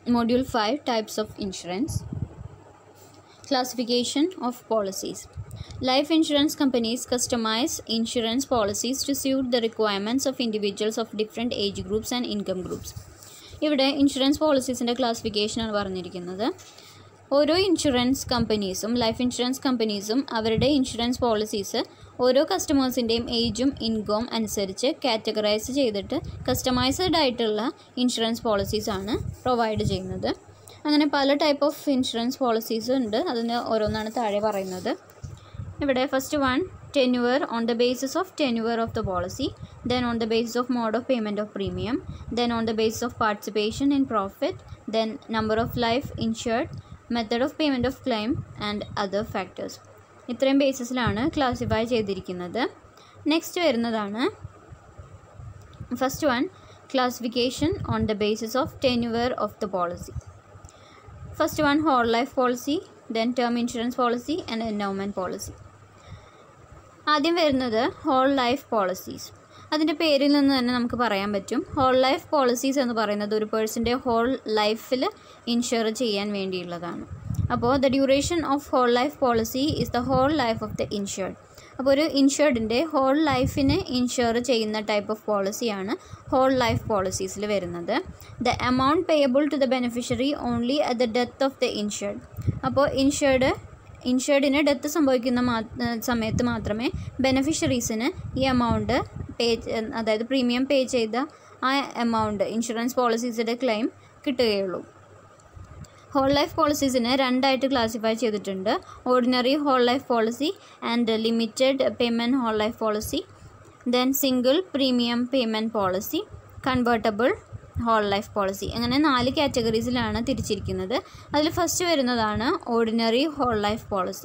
Module 5 Types of Insurance Classification of Policies Life insurance companies customize insurance policies to suit the requirements of individuals of different age groups and income groups. ഇവിടെ insurance പോളിസീസിൻ്റെ ക്ലാസിഫിക്കേഷനാണ് പറഞ്ഞിരിക്കുന്നത് ഓരോ insurance കമ്പനീസും life insurance കമ്പനീസും അവരുടെ insurance policies ഓരോ കസ്റ്റമേഴ്സിൻ്റെയും ഏജും ഇൻകവും അനുസരിച്ച് കാറ്റഗറൈസ് ചെയ്തിട്ട് കസ്റ്റമൈസ്ഡ് ആയിട്ടുള്ള ഇൻഷുറൻസ് പോളിസീസാണ് പ്രൊവൈഡ് ചെയ്യുന്നത് അങ്ങനെ പല ടൈപ്പ് ഓഫ് ഇൻഷുറൻസ് പോളിസീസ് ഉണ്ട് അതിന് ഓരോന്നാണ് താഴെ പറയുന്നത് ഇവിടെ first one tenure on the basis of tenure of the policy then on the basis of mode of payment of premium then on the basis of participation in profit then number of life insured method of payment of claim and other factors ഇത്രയും ബേസിസിലാണ് classify ചെയ്തിരിക്കുന്നത് next വരുന്നതാണ് first one classification on the basis of tenure of the policy first one whole life policy then term insurance policy and endowment policy ആദ്യം വരുന്നത് whole life policies അതിൻ്റെ പേരിൽ നിന്ന് തന്നെ നമുക്ക് പറയാൻ പറ്റും ഹോൾ ലൈഫ് പോളിസീസ് എന്ന് പറയുന്നത് ഒരു പേഴ്സൻ്റെ ഹോൾ ലൈഫിൽ ഇൻഷുർ ചെയ്യാൻ വേണ്ടിയുള്ളതാണ് അപ്പോൾ the duration of whole life policy is the whole life of the insured അപ്പോൾ ഒരു ഇൻഷുർഡിൻ്റെ ഹോൾ ലൈഫിന് ഇൻഷുർ ചെയ്യുന്ന ടൈപ്പ് ഓഫ് പോളിസിയാണ് ഹോൾ ലൈഫ് പോളിസീസിൽ വരുന്നത് the amount payable to the beneficiary only at the death of the insured അപ്പോൾ insured ഇൻഷുർഡിന് ഡെത്ത് സംഭവിക്കുന്ന മാ സമയത്ത് മാത്രമേ ബെനഫിഷ്യറീസിന് ഈ എമൗണ്ട് പേ അതായത് പ്രീമിയം പേ ചെയ്ത ആ എമൗണ്ട് ഇൻഷുറൻസ് പോളിസീസിൻ്റെ ക്ലെയിം കിട്ടുകയുള്ളൂ ഹോൾ ലൈഫ് പോളിസീസിനെ രണ്ടായിട്ട് ക്ലാസിഫൈ ചെയ്തിട്ടുണ്ട് ordinary whole life policy and limited payment whole life policy then single premium payment policy convertible whole life policy അങ്ങനെ നാല് കാറ്റഗറീസിലാണ് തിരിച്ചിരിക്കുന്നത് അതിൽ ഫസ്റ്റ് വരുന്നതാണ് ഓർഡിനറി ഹോൾ ലൈഫ് പോളിസി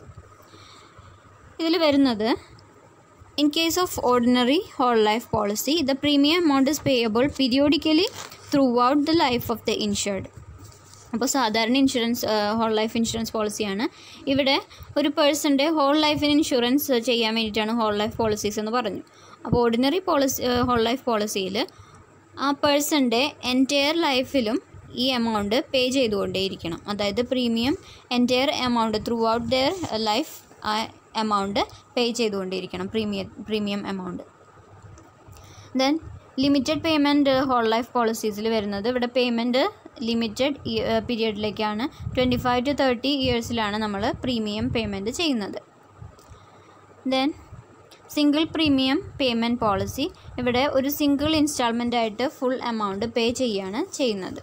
ഇതിൽ വരുന്നത് in case of ordinary whole life policy the premium amount is payable periodically throughout the life of the insured അപ്പോൾ സാധാരണ insurance whole life insurance പോളിസിയാണ് ഇവിടെ ഒരു പേഴ്സൻ്റെ ഹോൾ ലൈഫിന് ഇൻഷുറൻസ് ചെയ്യാൻ വേണ്ടിയിട്ടാണ് ഹോൾ ലൈഫ് പോളിസീസ് എന്ന് പറഞ്ഞു അപ്പോൾ ഓർഡിനറി പോളിസി ഹോൾ ലൈഫ് പോളിസിയിൽ ആ പേഴ്സൻ്റെ എൻറ്റയർ ലൈഫിലും ഈ എമൗണ്ട് പേ ചെയ്തുകൊണ്ടേയിരിക്കണം അതായത് premium entire amount throughout their life ആ എമൗണ്ട് പേ ചെയ്തുകൊണ്ടേയിരിക്കണം premium premium amount then limited payment whole life പോളിസീസിൽ വരുന്നത് ഇവിടെ പേയ്മെൻറ്റ് ലിമിറ്റഡ് പീരിയഡിലേക്കാണ് ട്വൻറ്റി ഫൈവ് ടു തേർട്ടി ഇയേഴ്സിലാണ് നമ്മൾ പ്രീമിയം പേയ്മെൻറ്റ് ചെയ്യുന്നത് then single premium payment policy ഇവിടെ ഒരു സിംഗിൾ ഇൻസ്റ്റാൾമെൻ്റ് ആയിട്ട് ഫുൾ എമൗണ്ട് പേ ചെയ്യുകയാണ് ചെയ്യുന്നത്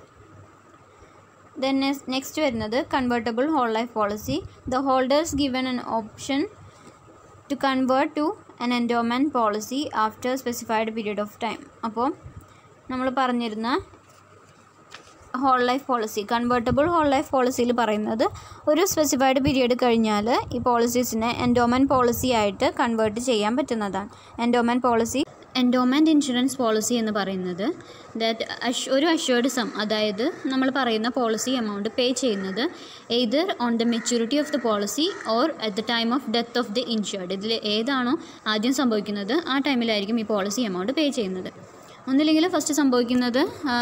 ദെൻ നെക്സ്റ്റ് വരുന്നത് convertible whole life policy the holders given an option to convert to an endowment policy after specified period of time അപ്പോൾ നമ്മൾ പറഞ്ഞിരുന്ന whole life policy convertible whole life പോളിസിയിൽ പറയുന്നത് ഒരു specified period കഴിഞ്ഞാൽ ഈ പോളിസീസിനെ എൻഡോമെൻറ്റ് പോളിസി ആയിട്ട് കൺവേർട്ട് ചെയ്യാൻ പറ്റുന്നതാണ് endowment policy endowment insurance policy എന്ന് പറയുന്നത് ദാറ്റ് അഷ് ഒരു അഷ്വേർഡ് സം അതായത് നമ്മൾ പറയുന്ന പോളിസി എമൗണ്ട് പേ ചെയ്യുന്നത് either on the maturity of the policy or at the time of death of the insured ഇതിൽ ഏതാണോ ആദ്യം സംഭവിക്കുന്നത് ആ ടൈമിലായിരിക്കും ഈ പോളിസി എമൗണ്ട് പേ ചെയ്യുന്നത് ഒന്നില്ലെങ്കിൽ ഫസ്റ്റ് സംഭവിക്കുന്നത്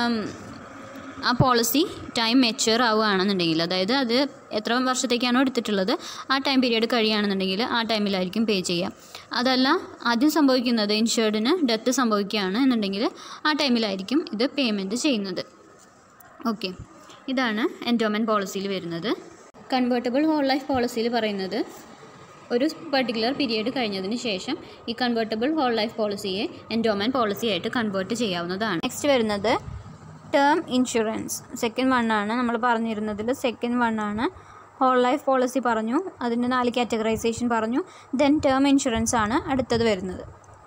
ആ പോളിസി ടൈം മെച്യൂർ ആവുകയാണെന്നുണ്ടെങ്കിൽ അതായത് അത് എത്ര വർഷത്തേക്കാണോ എടുത്തിട്ടുള്ളത് ആ ടൈം പീരീഡ് കഴിയുകയാണെന്നുണ്ടെങ്കിൽ ആ ടൈമിലായിരിക്കും പേ ചെയ്യുക അതല്ല ആദ്യം സംഭവിക്കുന്നത് ഇൻഷുർഡിന് ഡെത്ത് സംഭവിക്കുകയാണ് എന്നുണ്ടെങ്കിൽ ആ ടൈമിലായിരിക്കും ഇത് പേയ്മെൻറ്റ് ചെയ്യുന്നത് ഓക്കെ ഇതാണ് എൻഡോമെൻറ്റ് പോളിസിയിൽ വരുന്നത് കൺവേർട്ടബിൾ ഹോൾ ലൈഫ് പോളിസിയിൽ പറയുന്നത് ഒരു പർട്ടിക്കുലർ പീരീഡ് കഴിഞ്ഞതിന് ശേഷം ഈ കൺവേർട്ടബിൾ ഹോൾ ലൈഫ് പോളിസിയെ എൻഡോമെൻറ്റ് പോളിസി ആയിട്ട് കൺവേർട്ട് ചെയ്യാവുന്നതാണ് നെക്സ്റ്റ് വരുന്നത് ടേം ഇൻഷുറൻസ് സെക്കൻഡ് വൺ ആണ് നമ്മൾ പറഞ്ഞിരുന്നതിൽ സെക്കൻഡ് വൺ ആണ് ഹോൾ ലൈഫ് പോളിസി പറഞ്ഞു അതിൻ്റെ നാല് കാറ്റഗറൈസേഷൻ പറഞ്ഞു ദെൻ ടേം ഇൻഷുറൻസ് ആണ് അടുത്തത് വരുന്നത്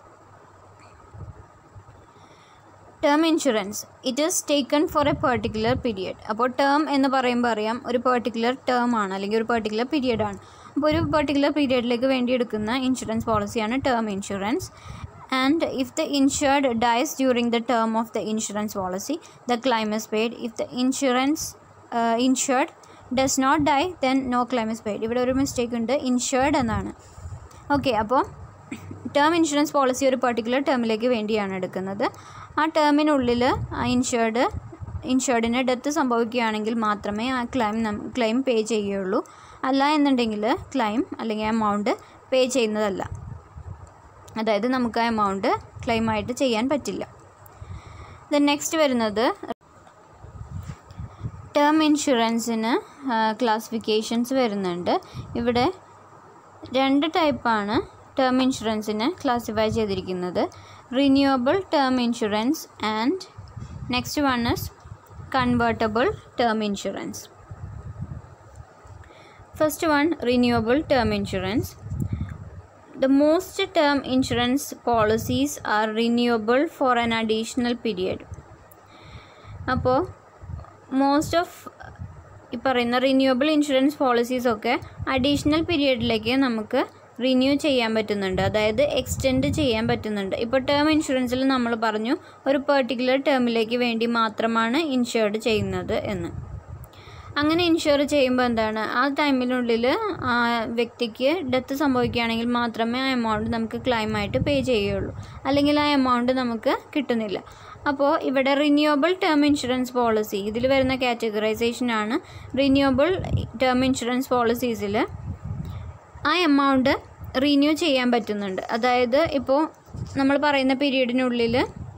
term insurance it is taken for a particular period അപ്പോൾ ടേം എന്ന് പറയുമ്പോൾ അറിയാം ഒരു പെർട്ടിക്കുലർ ടേം ആണ് അല്ലെങ്കിൽ ഒരു പെർട്ടിക്കുലർ പീരിയഡ് ആണ് അപ്പോൾ ഒരു പെർട്ടിക്കുലർ പീരിയഡിലേക്ക് വേണ്ടി എടുക്കുന്ന ഇൻഷുറൻസ് പോളിസിയാണ് term insurance and if the insured dies during the term of the insurance policy the claim is paid if the insurance uh, insured does not die then no claim is paid ഇവിടെ ഒരു mistake ഉണ്ട് insured എന്നാണ് okay അപ്പോൾ term insurance policy ഒരു particular ടേമിലേക്ക് വേണ്ടിയാണ് എടുക്കുന്നത് ആ ടേമിനുള്ളിൽ ആ ഇൻഷുർഡ് ഇൻഷുർഡിന് ഡെത്ത് സംഭവിക്കുകയാണെങ്കിൽ മാത്രമേ ആ ക്ലെയിം ക്ലെയിം പേ ചെയ്യുകയുള്ളൂ അല്ല എന്നുണ്ടെങ്കിൽ ക്ലെയിം അല്ലെങ്കിൽ എമൗണ്ട് പേ ചെയ്യുന്നതല്ല അതായത് നമുക്ക് ആ എമൗണ്ട് ക്ലെയിമായിട്ട് ചെയ്യാൻ പറ്റില്ല ദെൻ നെക്സ്റ്റ് വരുന്നത് ടേം ഇൻഷുറൻസിന് ക്ലാസിഫിക്കേഷൻസ് വരുന്നുണ്ട് ഇവിടെ രണ്ട് ടൈപ്പാണ് ടേം ഇൻഷുറൻസിന് ക്ലാസിഫൈ ചെയ്തിരിക്കുന്നത് renewable term insurance and next one is convertible term insurance first one renewable term insurance The most term insurance policies are renewable for an additional period. അപ്പോൾ most of ഈ പറയുന്ന renewable insurance policies ഒക്കെ additional പീരിയഡിലേക്ക് നമുക്ക് renew ചെയ്യാൻ പറ്റുന്നുണ്ട് അതായത് extend ചെയ്യാൻ പറ്റുന്നുണ്ട് ഇപ്പോൾ ടേം ഇൻഷുറൻസിൽ നമ്മൾ പറഞ്ഞു ഒരു പെർട്ടിക്കുലർ ടേമിലേക്ക് വേണ്ടി മാത്രമാണ് ഇൻഷുർഡ് ചെയ്യുന്നത് എന്ന് അങ്ങനെ ഇൻഷുർ ചെയ്യുമ്പോൾ എന്താണ് ആ ടൈമിനുള്ളിൽ ആ വ്യക്തിക്ക് ഡെത്ത് സംഭവിക്കുകയാണെങ്കിൽ മാത്രമേ ആ എമൗണ്ട് നമുക്ക് ക്ലെയിമായിട്ട് പേ ചെയ്യുകയുള്ളൂ അല്ലെങ്കിൽ ആ എമൗണ്ട് നമുക്ക് കിട്ടുന്നില്ല അപ്പോൾ ഇവിടെ റിന്യൂവബിൾ ടേം ഇൻഷുറൻസ് പോളിസി ഇതിൽ വരുന്ന കാറ്റഗറൈസേഷനാണ് റിന്യൂവബിൾ ടേം ഇൻഷുറൻസ് പോളിസീസിൽ ആ എമൗണ്ട് റിന്യൂ ചെയ്യാൻ പറ്റുന്നുണ്ട് അതായത് ഇപ്പോൾ നമ്മൾ പറയുന്ന പീരീഡിനുള്ളിൽ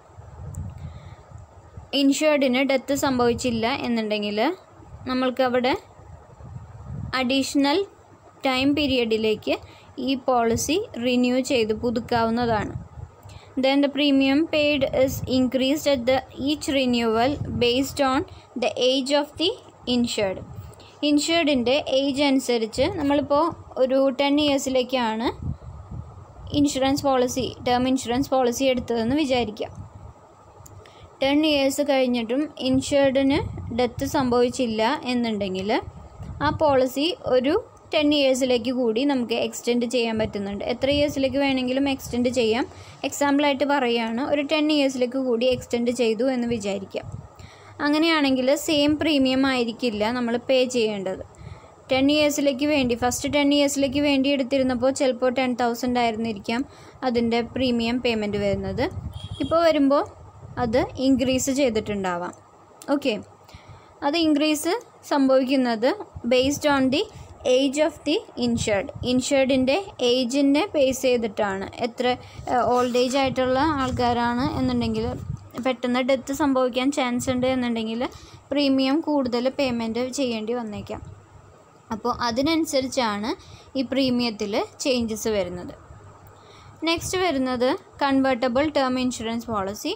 ഇൻഷുർഡിന് ഡെത്ത് സംഭവിച്ചില്ല എന്നുണ്ടെങ്കിൽ നമ്മൾക്ക് അവിടെ അഡീഷണൽ ടൈം പീരിയഡിലേക്ക് ഈ പോളിസി റിന്യൂ ചെയ്ത് പുതുക്കാവുന്നതാണ് then the premium paid is increased at the each renewal based on the age of the insured ഇൻഷേർഡിൻ്റെ ഏജ് അനുസരിച്ച് നമ്മളിപ്പോൾ ഒരു ടെൻ ഇയേഴ്സിലേക്കാണ് insurance policy term insurance policy എടുത്തതെന്ന് വിചാരിക്കാം ടെൻ ഇയേഴ്സ് കഴിഞ്ഞിട്ടും ഇൻഷേർഡിന് ഡെത്ത് സംഭവിച്ചില്ല എന്നുണ്ടെങ്കിൽ ആ പോളിസി ഒരു ടെൻ ഇയേഴ്സിലേക്ക് കൂടി നമുക്ക് എക്സ്റ്റെൻഡ് ചെയ്യാൻ പറ്റുന്നുണ്ട് എത്ര ഇയേഴ്സിലേക്ക് വേണമെങ്കിലും എക്സ്റ്റെൻഡ് ചെയ്യാം എക്സാമ്പിളായിട്ട് പറയുകയാണ് ഒരു ടെൻ ഇയേഴ്സിലേക്ക് കൂടി എക്സ്റ്റെൻഡ് ചെയ്തു എന്ന് വിചാരിക്കാം അങ്ങനെയാണെങ്കിൽ സെയിം പ്രീമിയം ആയിരിക്കില്ല നമ്മൾ പേ ചെയ്യേണ്ടത് ടെൻ ഇയേഴ്സിലേക്ക് വേണ്ടി ഫസ്റ്റ് ടെൻ ഇയേഴ്സിലേക്ക് വേണ്ടി എടുത്തിരുന്നപ്പോൾ ചിലപ്പോൾ ടെൻ തൗസൻഡ് ആയിരുന്നിരിക്കാം അതിൻ്റെ പ്രീമിയം പേയ്മെൻറ്റ് വരുന്നത് ഇപ്പോൾ വരുമ്പോൾ അത് ഇൻക്രീസ് ചെയ്തിട്ടുണ്ടാവാം ഓക്കെ അത് ഇൻക്രീസ് സംഭവിക്കുന്നത് based on the age of the insured ഇൻഷേർഡിൻ്റെ ഏജിനെ ബേസ് ചെയ്തിട്ടാണ് എത്ര ഓൾഡ് ഏജ് ആയിട്ടുള്ള ആൾക്കാരാണ് എന്നുണ്ടെങ്കിൽ പെട്ടെന്ന് ഡെത്ത് സംഭവിക്കാൻ ചാൻസ് ഉണ്ട് എന്നുണ്ടെങ്കിൽ പ്രീമിയം കൂടുതൽ പേയ്മെൻറ്റ് ചെയ്യേണ്ടി വന്നേക്കാം അപ്പോൾ അതിനനുസരിച്ചാണ് ഈ പ്രീമിയത്തിൽ ചേഞ്ചസ് വരുന്നത് നെക്സ്റ്റ് വരുന്നത് convertible term insurance policy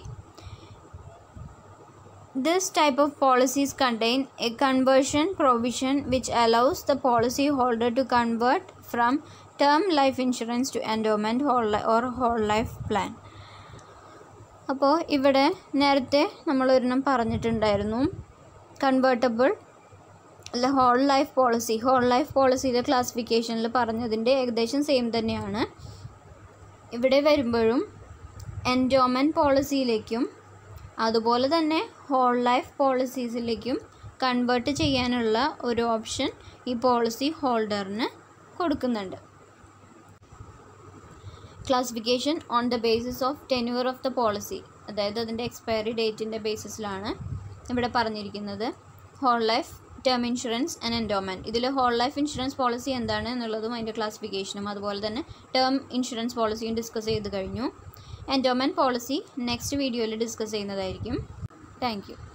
This type of policies contain a conversion provision which allows the policyholder to convert from term life insurance to endowment whole li- or whole life plan. അപ്പോൾ ഇവിടെ നേരത്തെ നമ്മൾ ഒരെണ്ണം പറഞ്ഞിട്ടുണ്ടായിരുന്നു convertible അല്ല whole life policy whole life പോളിസിയുടെ ക്ലാസിഫിക്കേഷനിൽ പറഞ്ഞതിൻ്റെ ഏകദേശം സെയിം തന്നെയാണ് ഇവിടെ വരുമ്പോഴും എൻഡോമെൻറ്റ് പോളിസിയിലേക്കും അതുപോലെ തന്നെ ഹോൾ ലൈഫ് പോളിസീസിലേക്കും കൺവേർട്ട് ചെയ്യാനുള്ള ഒരു ഓപ്ഷൻ ഈ പോളിസി ഹോൾഡറിന് കൊടുക്കുന്നുണ്ട് classification on the basis of tenure of the policy അതായത് അതിൻ്റെ എക്സ്പയറി ഡേറ്റിൻ്റെ ബേസിസിലാണ് ഇവിടെ പറഞ്ഞിരിക്കുന്നത് whole life term insurance and endowment ഇതിൽ ഹോൾ ലൈഫ് ഇൻഷുറൻസ് പോളിസി എന്താണ് എന്നുള്ളതും അതിൻ്റെ ക്ലാസിഫിക്കേഷനും അതുപോലെ തന്നെ ടേം ഇൻഷുറൻസ് പോളിസിയും ഡിസ്കസ് ചെയ്ത് കഴിഞ്ഞു എൻഡോമെൻറ്റ് പോളിസി നെക്സ്റ്റ് വീഡിയോയിൽ ഡിസ്കസ് ചെയ്യുന്നതായിരിക്കും താങ്ക് യു